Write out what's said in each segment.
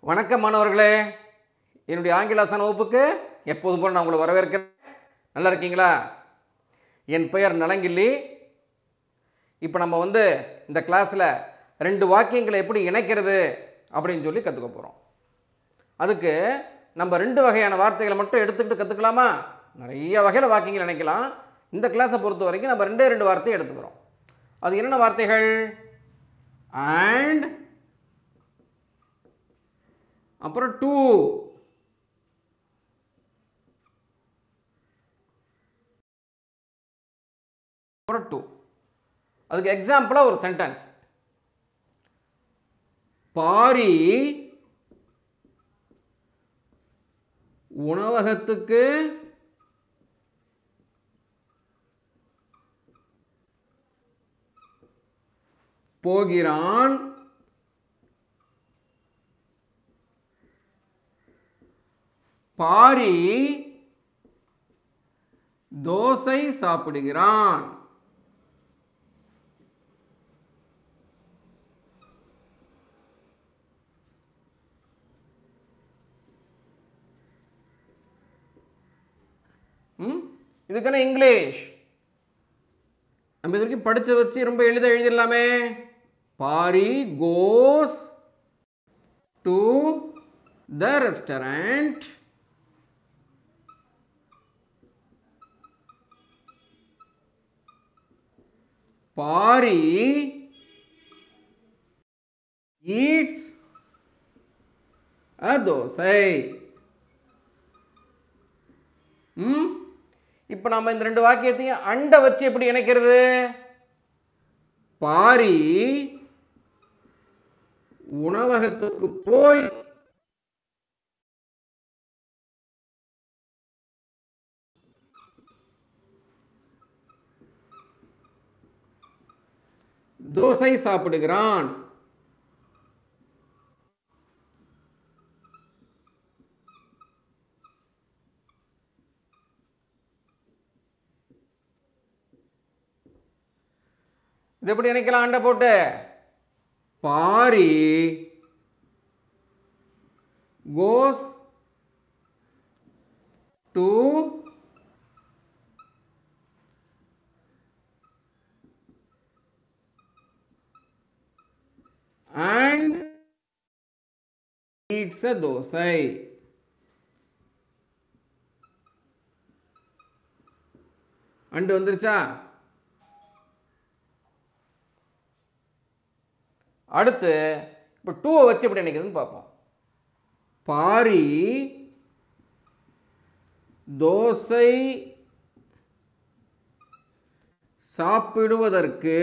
வணக்கம் மாணவர்களே என்னுடைய ஆங்கில ஆசான வகுப்புக்கு எப்போதும் போல் நான் உங்களை வரவேற்கிறேன் நல்லா இருக்கீங்களா என் பெயர் நலங்கிள்ளி இப்போ நம்ம வந்து இந்த கிளாஸில் ரெண்டு வாக்கியங்களை எப்படி இணைக்கிறது அப்படின்னு சொல்லி கற்றுக்க போகிறோம் அதுக்கு நம்ம ரெண்டு வகையான வார்த்தைகளை மட்டும் எடுத்துக்கிட்டு கற்றுக்கலாமா நிறைய வகையில் வாக்கியங்கள் இணைக்கலாம் இந்த கிளாஸை பொறுத்த வரைக்கும் நம்ம ரெண்டே ரெண்டு வார்த்தையை எடுத்துக்கிறோம் அது என்னென்ன வார்த்தைகள் அண்ட் அப்புறம் டூ அப்புறம் டூ அதுக்கு எக்ஸாம்பிளாக ஒரு சென்டென்ஸ் பாரி உணவகத்துக்கு போகிறான் பாரி தோசை சாப்பிடுகிறான் ம் இதுக்கான இங்கிலீஷ் நம்ம இது வரைக்கும் படிச்சு வச்சு ரொம்ப எளிதாக எழுதிடலாமே Pari goes to the restaurant Pari eats a dosa ம் இப்போ நம்ம இந்த ரெண்டு வாக்கியத்தையும் அண்டை வச்சு எப்படி இணைக்கிறது பாரி உணவகத்துக்கு போய் தோசை சாப்பிடுகிறான் இது எப்படி இணைக்கலாம் அண்டை போட்டு Pari goes to and eats a dosa and வந்துருச்சா அடுத்து இப்போ டூவை வச்சு எப்படி நினைக்கிறதுன்னு பார்ப்போம் பாரி தோசை சாப்பிடுவதற்கு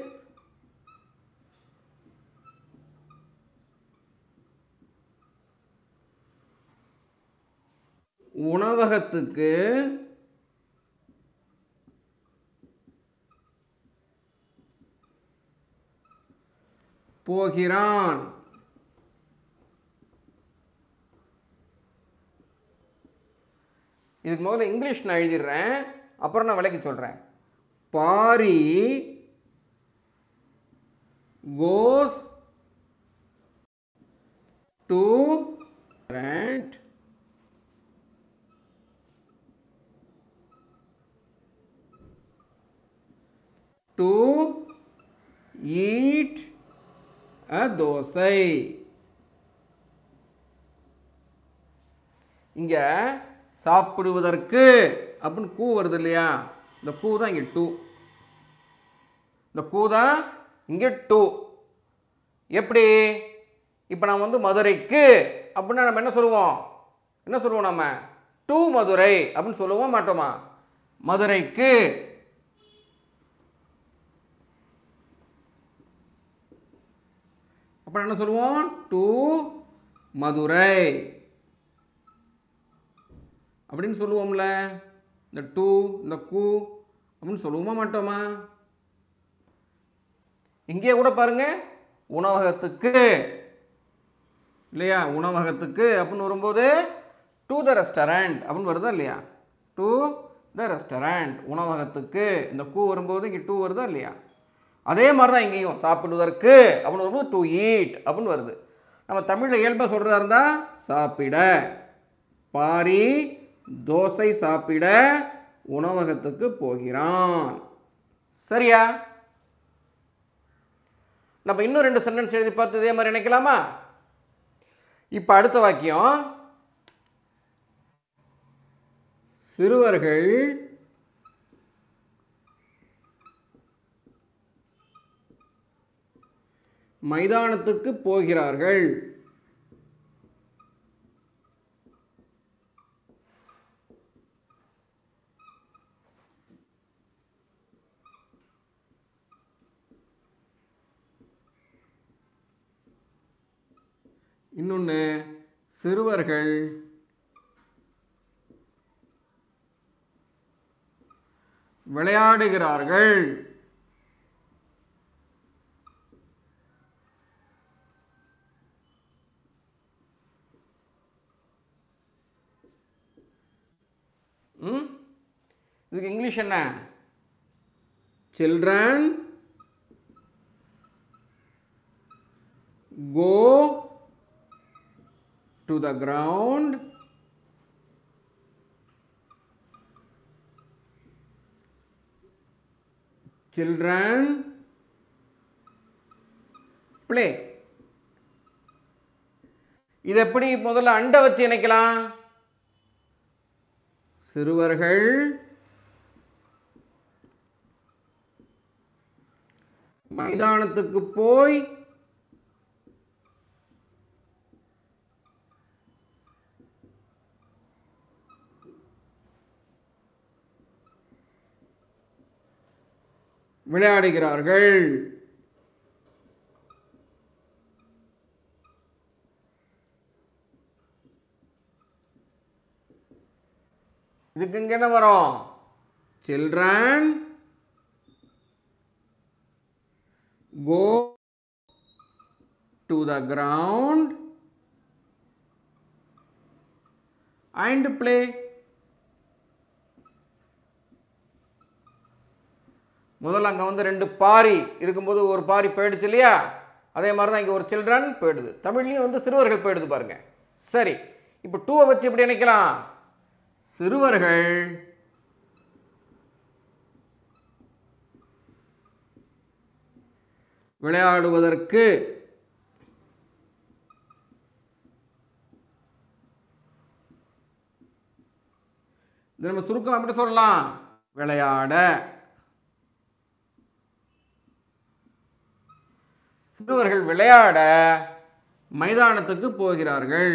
உணவகத்துக்கு போகிறான் இதுக்கு முதல்ல இங்கிலீஷ் நான் எழுதிடுறேன் அப்புறம் நான் விளக்கி சொல்கிறேன் Pari goes to rent to eat a dosa இங்க சாப்பிடுவதற்கு அப்படின்னு கூ வருது இல்லையா இந்த கூ தான் இங்கே டூ இந்த கூ தான் இங்கே டூ எப்படி இப்போ நான் வந்து மதுரைக்கு அப்படின்னா நம்ம என்ன சொல்லுவோம் என்ன சொல்லுவோம் நம்ம டூ மதுரை அப்படின்னு சொல்லுவோம் மாட்டோமா மதுரைக்கு அப்புறம் என்ன சொல்லுவோம் டு மதுரை அப்படின்னு சொல்லுவோம்ல இந்த டூ இந்த கூ அப்படின்னு சொல்லுவோமா மாட்டோமா இங்கே கூட பாருங்க உணவகத்துக்கு இல்லையா உணவகத்துக்கு அப்படின்னு வரும்போது டு த ரெஸ்டாரண்ட் அப்படின்னு வருதா இல்லையா டு த ரெஸ்டாரண்ட் உணவகத்துக்கு இந்த கூ வரும்போது இங்கே டூ வருதா இல்லையா அதே மாதிரி தான் இங்கேயும் சாப்பிடுவதற்கு அப்படின்னு வரும்போது டு ஈட் அப்படின்னு வருது நம்ம தமிழில் இயல்பாக சொல்கிறதா இருந்தால் சாப்பிட பாரி தோசை சாப்பிட உணவகத்துக்கு போகிறான் சரியா நம்ம இன்னும் ரெண்டு சென்டென்ஸ் எழுதி பார்த்து இதே மாதிரி நினைக்கலாமா இப்போ அடுத்த வாக்கியம் சிறுவர்கள் மைதானத்துக்கு போகிறார்கள் இன்னொன்று சிறுவர்கள் விளையாடுகிறார்கள் ம் இதுக்கு இங்கிலீஷ் என்ன children go to the ground children play இது எப்படி முதல்ல அண்டை வச்சு இணைக்கலாம் சிறுவர்கள் மைதானத்துக்கு போய் விளையாடுகிறார்கள் இதுக்கு இங்க என்ன வரும் children go to the ground and play முதல்ல அங்கே வந்து ரெண்டு பாரி இருக்கும்போது ஒரு பாரி போயிடுச்சு இல்லையா அதே மாதிரி தான் இங்கே ஒரு சில்ட்ரன் போயிடுது தமிழ்லையும் வந்து சிறுவர்கள் போயிடுது பாருங்க சரி இப்போ டூவை வச்சு எப்படி நினைக்கலாம் சிறுவர்கள் விளையாடுவதற்கு இது நம்ம சுருக்கம் எப்படி சொல்லலாம் விளையாட சிறுவர்கள் விளையாட மைதானத்துக்கு போகிறார்கள்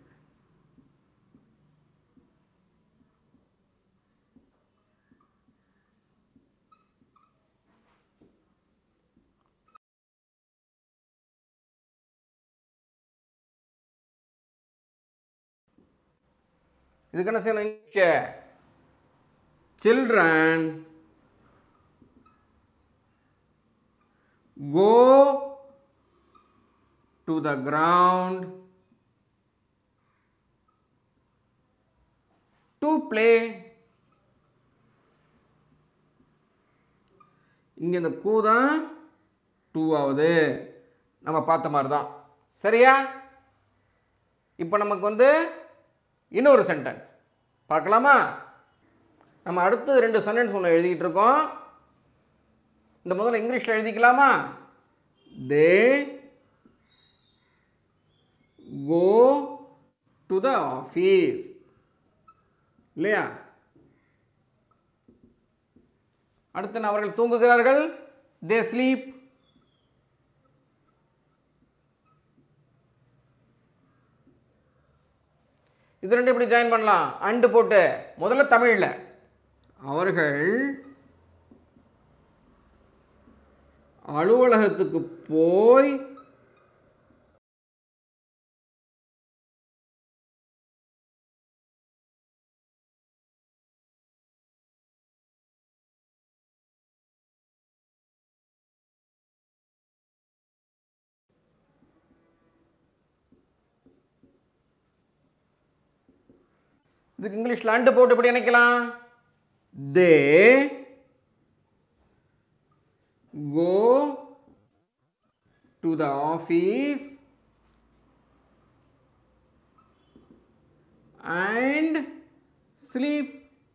இதுக்கு என்ன செய்யணும் இங்க children go to the ground to play இங்க இந்த கூ தான் டூ ஆகுது நம்ம பார்த்த மாதிரி தான் சரியா இப்போ நமக்கு வந்து இன்னொரு சென்டென்ஸ் பார்க்கலாமா நம்ம அடுத்து ரெண்டு சென்டென்ஸ் ஒன்று எழுதிக்கிட்டு இருக்கோம் இந்த முதல்ல இங்கிலீஷில் எழுதிக்கலாமா தே கோ டு த ஆஃபீஸ் இல்லையா அடுத்து என்ன, அவர்கள் தூங்குகிறார்கள் தே ஸ்லீப் இது ரெண்டு எப்படி ஜாயின் பண்ணலாம் அண்டு போட்டு முதல்ல தமிழில் அவர்கள் அலுவலகத்துக்கு போய் இதுக்கு இங்கிலீஷில் அண்டு போட்டு எப்படி நினைக்கலாம் they go to the office and sleep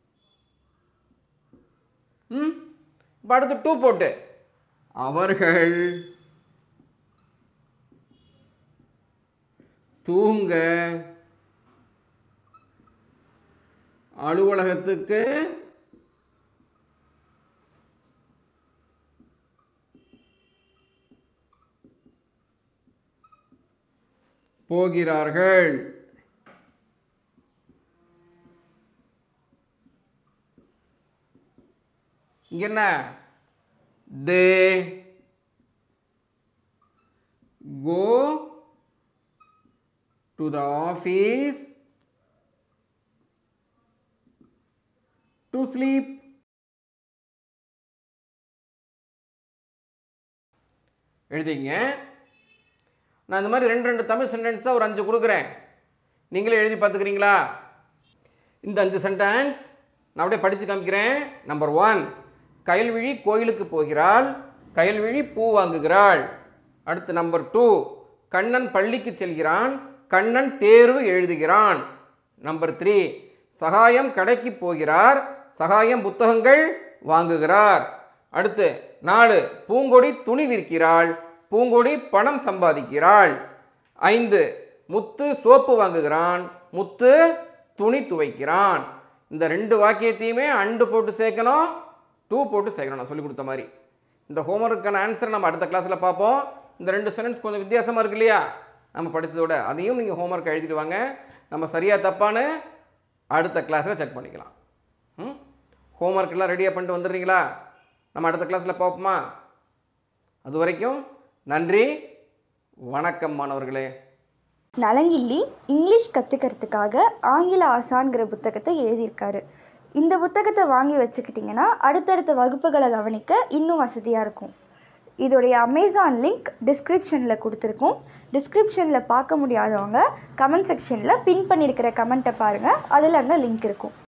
ம் இப்போ அடுத்து டூ போட்டு அவர்கள் தூங்க அலுவலகத்துக்கு போகிறார்கள் இங்க என்ன they go to the office to sleep எழுதிங்க நான் இந்த மாதிரி ரெண்டு ரெண்டு தமிழ் சென்டென்ஸாக ஒரு அஞ்சு கொடுக்குறேன் நீங்களே எழுதி பார்த்துக்கிறீங்களா இந்த அஞ்சு சென்டென்ஸ் நான் அப்படியே படித்து காமிக்கிறேன் நம்பர் ஒன் கயல்விழி கோயிலுக்கு போகிறாள் கயல்விழி பூ வாங்குகிறாள் அடுத்து நம்பர் டூ கண்ணன் பள்ளிக்கு செல்கிறான் கண்ணன் தேர்வு எழுதுகிறான் நம்பர் த்ரீ சகாயம் கடைக்கு போகிறார் சகாயம் புத்தகங்கள் வாங்குகிறார் அடுத்து நாலு பூங்கொடி துணி விற்கிறாள் பூங்கொடி பணம் சம்பாதிக்கிறாள் ஐந்து முத்து சோப்பு வாங்குகிறான் முத்து துணி துவைக்கிறான் இந்த ரெண்டு வாக்கியத்தையுமே அண்டு போட்டு சேர்க்கணும் டூ போட்டு சேர்க்கணும் நான் சொல்லி கொடுத்த மாதிரி இந்த ஹோம்ஒர்க்கான ஆன்சர் நம்ம அடுத்த கிளாஸில் பார்ப்போம் இந்த ரெண்டு சென்டென்ஸ் கொஞ்சம் வித்தியாசமாக இருக்கு இல்லையா நம்ம படித்ததோட அதையும் நீங்கள் ஹோம்ஒர்க் எழுதிட்டு வாங்க நம்ம சரியாக தப்பான்னு அடுத்த கிளாஸில் செக் பண்ணிக்கலாம் ம் ஹோம்ஒர்க் எல்லாம் ரெடியாக பண்ணிட்டு வந்துடுறீங்களா நம்ம அடுத்த கிளாஸில் பார்ப்போமா அது வரைக்கும் நன்றி வணக்கம் மாணவர்களே நலங்கிள்ளி இங்கிலீஷ் கற்றுக்கிறதுக்காக ஆங்கில ஆசான்கிற புத்தகத்தை எழுதியிருக்காரு இந்த புத்தகத்தை வாங்கி வச்சுக்கிட்டிங்கன்னா அடுத்தடுத்த வகுப்புகளை கவனிக்க இன்னும் வசதியாக இருக்கும் இதோடைய அமேசான் லிங்க் டிஸ்கிரிப்ஷனில் கொடுத்துருக்கோம் டிஸ்கிரிப்ஷனில் பார்க்க முடியாதவங்க கமெண்ட் செக்ஷனில் பின் பண்ணியிருக்கிற கமெண்ட்டை பாருங்கள் அதில் அங்கே லிங்க் இருக்கும்